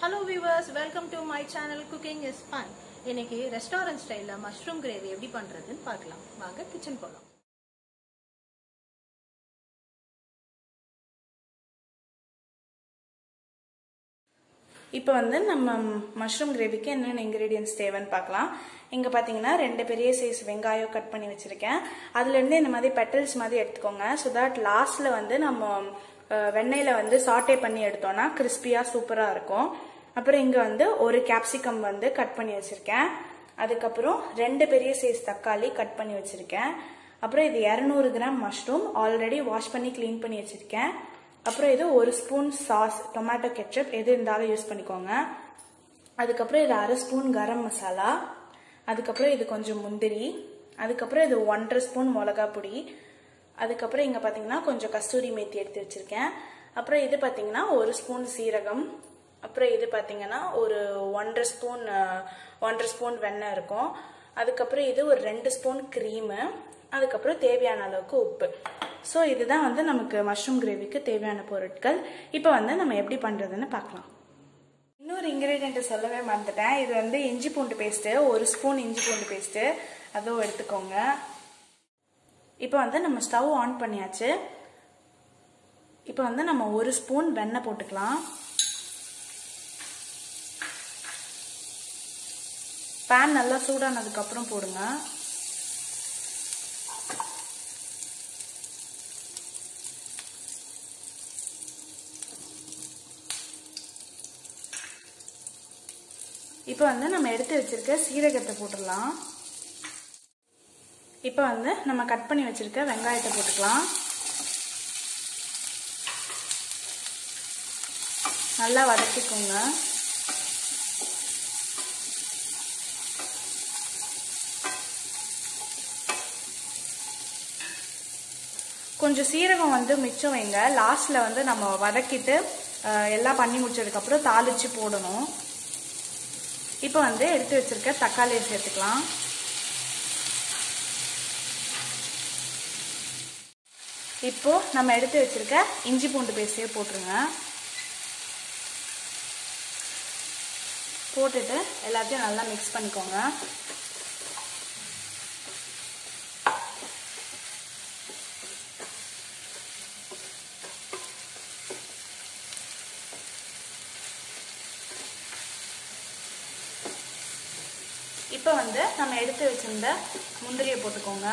hello viewers welcome to my channel cooking is fun இன்னைக்கு restaurant ஸ்டைலில் mushroom gravy எப்படி பண்ணுறதுன்னு பார்க்கலாம் வாங்க கிச்சன் போகலாம் இப்போ வந்து நம்ம மஷ்ரூம் கிரேவிக்கு என்னென்ன இன்க்ரீடியன்ஸ் தேவைன்னு பார்க்கலாம் இங்கே பார்த்தீங்கன்னா ரெண்டு பெரிய சைஸ் வெங்காயம் கட் பண்ணி வச்சுருக்கேன் அதுலேருந்து இந்த மாதிரி பெட்டல்ஸ் மாதிரி எடுத்துக்கோங்க ஸோ தட் லாஸ்ட்டில் வந்து நம்ம அஹ், வெண்ணெயில் வந்து சாட்டே பண்ணி எடுத்தோம்னா கிறிஸ்பியாக சூப்பராக இருக்கும் அப்புறம் இங்கே வந்து ஒரு கேப்சிகம் வந்து கட் பண்ணி வச்சுருக்கேன் அதுக்கப்புறம் ரெண்டு பெரிய சைஸ் தக்காளி கட் பண்ணி வச்சுருக்கேன் அப்புறம் இது இரநூறு கிராம் மஷ்ரூம் ஆல்ரெடி வாஷ் பண்ணி க்ளீன் பண்ணி வச்சுருக்கேன் அப்புறம் இது ஒரு ஸ்பூன் சாஸ் டொமேட்டோ கெச்சப் எது இருந்தாலும் யூஸ் பண்ணிக்கோங்க அதுக்கப்புறம் இது அரை ஸ்பூன் கரம் மசாலா அதுக்கப்புறம் இது கொஞ்சம் முந்திரி அதுக்கப்புறம் இது ஒன்றரை ஸ்பூன் மிளகா பொடி அதுக்கப்புறம் இங்கே பார்த்தீங்கன்னா கொஞ்சம் கஸ்தூரி மேத்தி எடுத்து வச்சுருக்கேன் அப்புறம் இது பார்த்தீங்கன்னா ஒரு ஸ்பூன் சீரகம் அப்புறம் இது பார்த்தீங்கன்னா ஒரு ஒன்றரை ஸ்பூன் அஹ், ஒன்றரை ஸ்பூன் வெண்ணெய் இருக்கும் அதுக்கப்புறம் இது ஒரு ரெண்டு ஸ்பூன் க்ரீமு அதுக்கப்புறம் தேவையான அளவுக்கு உப்பு ஸோ இதுதான் வந்து நமக்கு மஷ்ரூம் கிரேவிக்கு தேவையான பொருட்கள் இப்போ வந்து நம்ம எப்படி பண்ணுறதுன்னு பார்க்கலாம் இன்னொரு இன்க்ரீடியன்ட் சொல்லவே மறந்துட்டேன் இது வந்து இஞ்சி பூண்டு பேஸ்ட்டு ஒரு ஸ்பூன் இஞ்சி பூண்டு பேஸ்ட்டு அதுவும் எடுத்துக்கோங்க இப்போ வந்து நம்ம ஸ்டவ் ஆன் பண்ணியாச்சு இப்போ வந்து நம்ம ஒரு ஸ்பூன் வெண்ணெய் போட்டுக்கலாம் பேன் நல்லா சூடானதுக்கப்புறம் போடுங்க இப்போ வந்து நம்ம எடுத்து வச்சிருக்க சீரகத்தை போட்டுடலாம் இப்போ வந்து நம்ம கட் பண்ணி வச்சிருக்க வெங்காயத்தை போட்டுக்கலாம் நல்லா வதக்கிக்கோங்க கொஞ்சம் சீரகம் வந்து மிச்சம் வைங்க லாஸ்ட்ல வந்து நம்ம வதக்கிட்டு அஹ், எல்லாம் பண்ணி முடிச்சதுக்கப்புறம் தாளிச்சு போடணும் இப்போ வந்து எடுத்து வச்சிருக்க தக்காளியை சேர்த்துக்கலாம் இப்போ நம்ம எடுத்து வச்சிருக்க இஞ்சி பூண்டு பேஸ்டே போட்டுருங்க போட்டுட்டு எல்லாத்தையும் நல்லா மிக்ஸ் பண்ணிக்கோங்க இப்போ வந்து நம்ம எடுத்து வச்சிருந்த முந்திரியை போட்டுக்கோங்க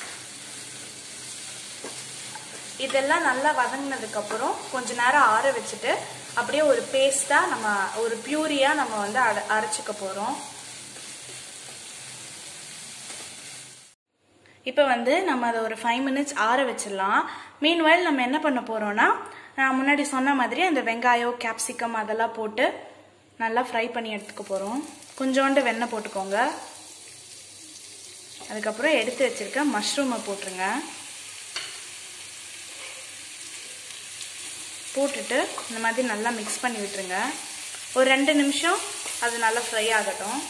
இதெல்லாம் நல்லா வதங்கினதுக்கு அப்புறம் கொஞ்ச நேரம் ஆற வச்சுட்டு அப்படியே ஒரு பேஸ்டா நம்ம ஒரு பியூரியா நம்ம வந்து அர- அரைச்சுக்க போறோம் இப்போ வந்து நம்ம அதை ஒரு ஃபைவ் மினிட்ஸ் ஆற வச்சிடலாம் மீன்வைல் நம்ம என்ன பண்ண போறோம்னா நான் முன்னாடி சொன்ன மாதிரி அந்த வெங்காயம் கேப்சிகம் அதெல்லாம் போட்டு நல்லா ஃப்ரை பண்ணி எடுத்துக்க போறோம் கொஞ்சோண்டு வெண்ணெய் போட்டுக்கோங்க அதுக்கப்புறம் எடுத்து வச்சிருக்க மஷ்ரூமை போட்டுருங்க போட்டுட்டு இந்த மாதிரி நல்லா மிக்ஸ் பண்ணி விட்டுருங்க ஒரு ரெண்டு நிமிஷம் அது நல்லா ஃப்ரை ஆகட்டும்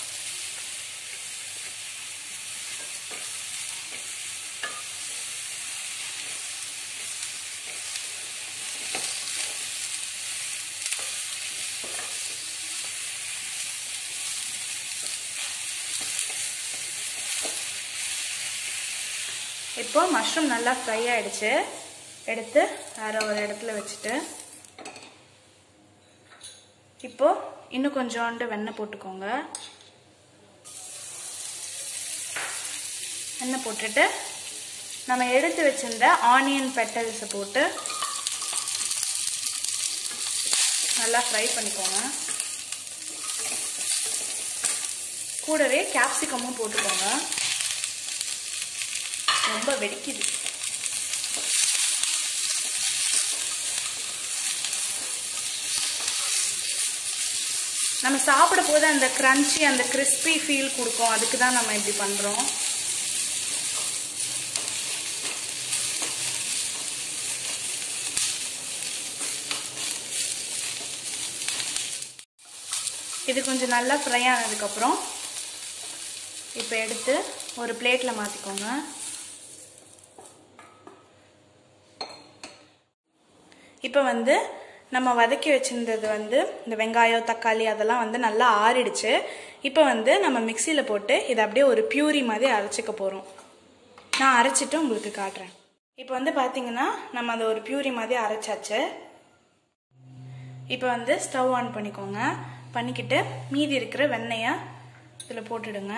இப்போ மஷ்ரூம் நல்லா ஃப்ரை ஆயிடுச்சு எடுத்து வேற ஒரு இடத்துல வச்சுட்டு இப்போ இன்னும் கொஞ்சோண்டு வெண்ணெய் போட்டுக்கோங்க எண்ணெய் போட்டுட்டு நம்ம எடுத்து வச்சிருந்த ஆனியன் பெட்டல்ஸை போட்டு நல்லா ஃப்ரை பண்ணிக்கோங்க கூடவே கேப்சிகமும் போட்டுக்கோங்க ரொம்ப வெடிக்குது நம்ம சாப்பிட போது அந்த கிரன்ச்சி அந்த கிறிஸ்பி ஃபீல் கொடுக்கும் அதுக்கு தான் நம்ம இப்படி பண்றோம் இது கொஞ்சம் நல்லா ஃப்ரை ஆனதுக்கப்புறம் இப்போ எடுத்து ஒரு பிளேட்டில் மாற்றிக்கோங்க இப்போ வந்து நம்ம வதக்கி வச்சிருந்தது வந்து இந்த வெங்காயம் தக்காளி அதெல்லாம் வந்து நல்லா ஆறிடுச்சு இப்போ வந்து நம்ம மிக்சியில் போட்டு இதை அப்படியே ஒரு பியூரி மாதிரி அரைச்சிக்க போகிறோம் நான் அரைச்சிட்டு உங்களுக்கு காட்டுறேன் இப்போ வந்து பார்த்தீங்கன்னா நம்ம அதை ஒரு பியூரி மாதிரி அரைச்சாச்சு இப்போ வந்து ஸ்டவ் ஆன் பண்ணிக்கோங்க பண்ணிக்கிட்டு மீதி இருக்கிற வெண்ணெயை இதில் போட்டுடுங்க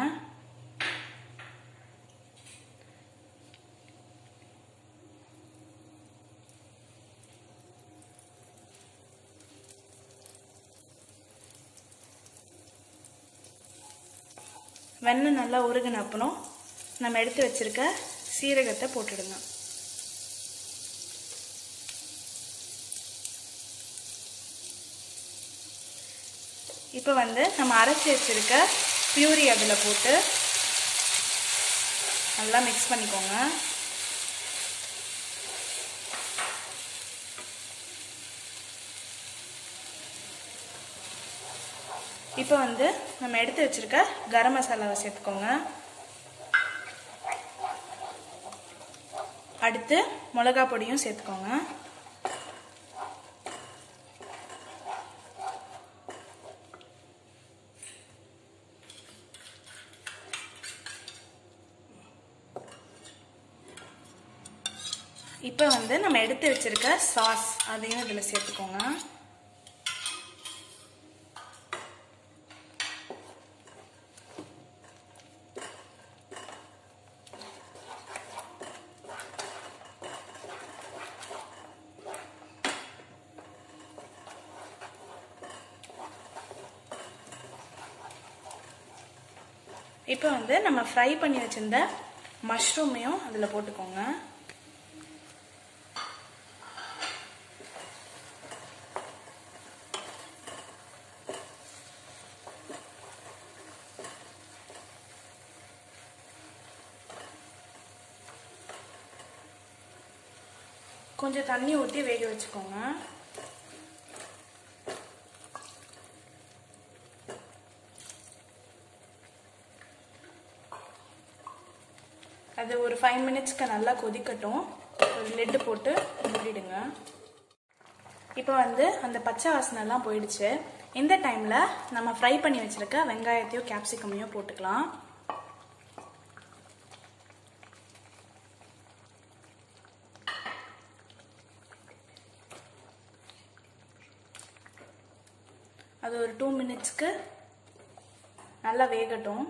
வெண்ணெய் நல்லா உருகின அப்புறம் நம்ம எடுத்து வச்சிருக்க சீரகத்தை போட்டுடுங்க இப்போ வந்து நம்ம அரைச்சி வச்சிருக்க பியூரி அதில் போட்டு நல்லா மிக்ஸ் பண்ணிக்கோங்க இப்போ வந்து நம்ம எடுத்து வச்சிருக்க கரம் மசாலாவை சேர்த்துக்கோங்க அடுத்து மிளகா பொடியும் சேர்த்துக்கோங்க இப்போ வந்து நம்ம எடுத்து வச்சிருக்க சாஸ் அதையும் இதில் சேர்த்துக்கோங்க இப்போ வந்து நம்ம ஃப்ரை பண்ணி வச்சிருந்த மஷ்ரூமையும் அதில் போட்டுக்கோங்க கொஞ்சம் தண்ணி ஊற்றி வேக வச்சுக்கோங்க அது ஒரு ஃபைவ் மினிட்ஸ்க்கு நல்லா கொதிக்கட்டும் ஒரு லெட்டு போட்டு மூடிடுங்க இப்போ வந்து அந்த பச்சை வாசனைலாம் போயிடுச்சு இந்த டைமில் நம்ம ஃப்ரை பண்ணி வச்சிருக்க வெங்காயத்தையும் கேப்சிகமையும் போட்டுக்கலாம் அது ஒரு டூ மினிட்ஸ்க்கு நல்லா வேகட்டும்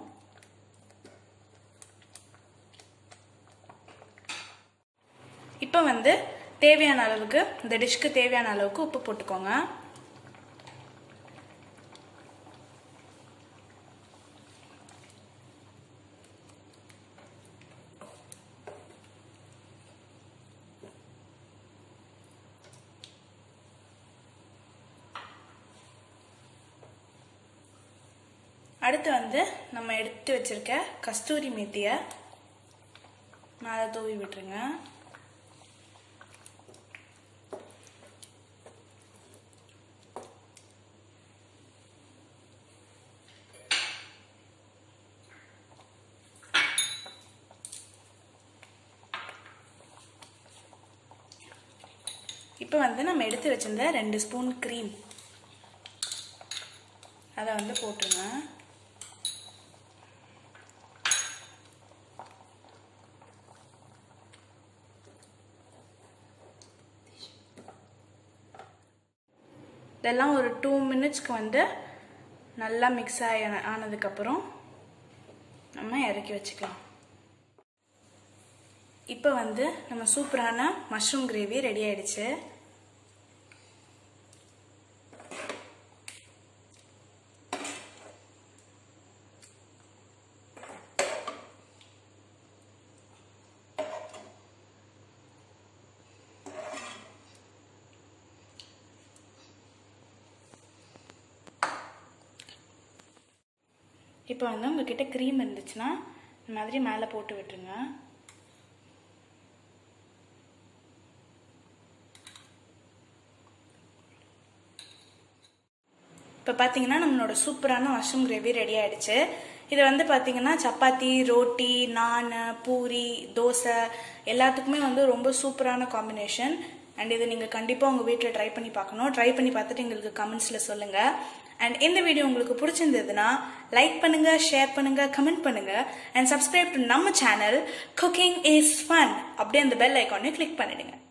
இப்போ வந்து தேவையான அளவுக்கு இந்த டிஷ்க்கு தேவையான அளவுக்கு உப்பு போட்டுக்கோங்க அடுத்து வந்து நம்ம எடுத்து வச்சிருக்க கஸ்தூரி மேத்தியை மேலே தூவி விட்டுருங்க இப்போ வந்து நம்ம எடுத்து வச்சிருந்த ரெண்டு ஸ்பூன் க்ரீம் அதை வந்து போட்டுருங்க இதெல்லாம் ஒரு டூ மினிட்ஸ்க்கு வந்து நல்லா மிக்ஸ் ஆகி ஆனதுக்கப்புறம் நம்ம இறக்கி வச்சுக்கலாம் இப்போ வந்து நம்ம சூப்பரான மஷ்ரூம் கிரேவி ரெடி ஆயிடுச்சு இப்போ வந்து உங்ககிட்ட க்ரீம் இருந்துச்சுன்னா இந்த மாதிரி மேலே போட்டு விட்டுருங்க இப்போ பார்த்தீங்கன்னா நம்மளோட சூப்பரான மஷ்ரூம் கிரேவி ரெடி ஆயிடுச்சு இது வந்து பார்த்தீங்கன்னா சப்பாத்தி ரோட்டி நான் பூரி தோசை எல்லாத்துக்குமே வந்து ரொம்ப சூப்பரான காம்பினேஷன் அண்ட் இது நீங்கள் கண்டிப்பாக உங்கள் வீட்டில் ட்ரை பண்ணி பார்க்கணும் ட்ரை பண்ணி பார்த்துட்டு எங்களுக்கு கமெண்ட்ஸில் சொல்லுங்கள் அண்ட் இந்த வீடியோ உங்களுக்கு பிடிச்சிருந்ததுன்னா லைக் பண்ணுங்க ஷேர் பண்ணுங்க கமெண்ட் பண்ணுங்க அண்ட் சப்ஸ்கிரைப் டு நம்ம சேனல் குக்கிங் இஸ் ஃபன் அப்படியே அந்த பெல் ஐக்கானையும் கிளிக் பண்ணிடுங்க